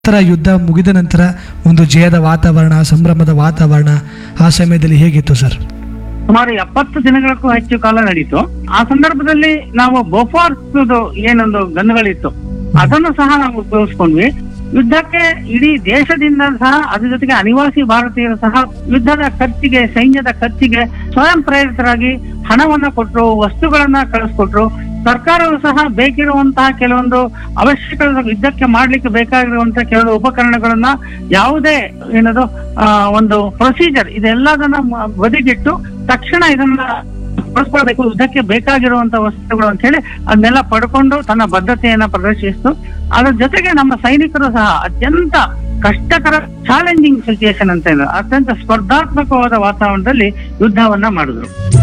ನಂತರ ಯುದ್ಧ ಮುಗಿದ ನಂತರ ಒಂದು ಜಯದ ವಾತಾವರಣ ಸಂಭ್ರಮದ ವಾತಾವರಣ ಆ ಸಮಯದಲ್ಲಿ ಹೇಗಿತ್ತು ಸರ್ ಸುಮಾರು ಎಪ್ಪತ್ತು ದಿನಗಳಕ್ಕೂ ಹೆಚ್ಚು ಕಾಲ ನಡೀತು ಆ ಸಂದರ್ಭದಲ್ಲಿ ನಾವು ಬೋಫಾರ್ಸ್ ಏನೊಂದು ಗನ್ಗಳಿತ್ತು ಅದನ್ನು ಸಹ ನಾವು ಉಪಯೋಗಿಸ್ಕೊಂಡ್ವಿ ಯುದ್ಧಕ್ಕೆ ಇಡೀ ದೇಶದಿಂದ ಸಹ ಅದ್ರ ಜೊತೆಗೆ ಅನಿವಾಸಿ ಭಾರತೀಯರು ಸಹ ಯುದ್ಧದ ಖರ್ಚಿಗೆ ಸೈನ್ಯದ ಖರ್ಚಿಗೆ ಸ್ವಯಂ ಪ್ರೇರಿತರಾಗಿ ಹಣವನ್ನ ಕೊಟ್ರು ವಸ್ತುಗಳನ್ನ ಕಳಿಸ್ಕೊಟ್ರು ಸರ್ಕಾರವು ಸಹ ಬೇಕಿರುವಂತಹ ಕೆಲವೊಂದು ಅವಶ್ಯಕ ಯುದ್ಧಕ್ಕೆ ಮಾಡ್ಲಿಕ್ಕೆ ಬೇಕಾಗಿರುವಂತಹ ಕೆಲವು ಉಪಕರಣಗಳನ್ನ ಯಾವುದೇ ಏನದು ಆ, ಒಂದು ಪ್ರೊಸೀಜರ್ ಇದೆಲ್ಲದನ್ನ ಮ- ಬದಿಗಿಟ್ಟು ತಕ್ಷಣ ಇದನ್ನ ಬಳಸ್ಕೊಳ್ಬೇಕು ಯುದ್ಧಕ್ಕೆ ಬೇಕಾಗಿರುವಂತ ವಸ್ತುಗಳು ಅಂತ ಹೇಳಿ ಅದನ್ನೆಲ್ಲ ಪಡ್ಕೊಂಡು ತನ್ನ ಬದ್ಧತೆಯನ್ನ ಪ್ರದರ್ಶಿಸಿತು ಅದ್ರ ಜೊತೆಗೆ ನಮ್ಮ ಸೈನಿಕರು ಸಹ ಅತ್ಯಂತ ಕಷ್ಟಕರ ಚಾಲೆಂಜಿಂಗ್ ಸಿಚುಯೇಷನ್ ಅಂತ ಇದೆ ಅತ್ಯಂತ ಸ್ಪರ್ಧಾತ್ಮಕವಾದ ವಾತಾವರಣದಲ್ಲಿ ಯುದ್ಧವನ್ನ ಮಾಡಿದ್ರು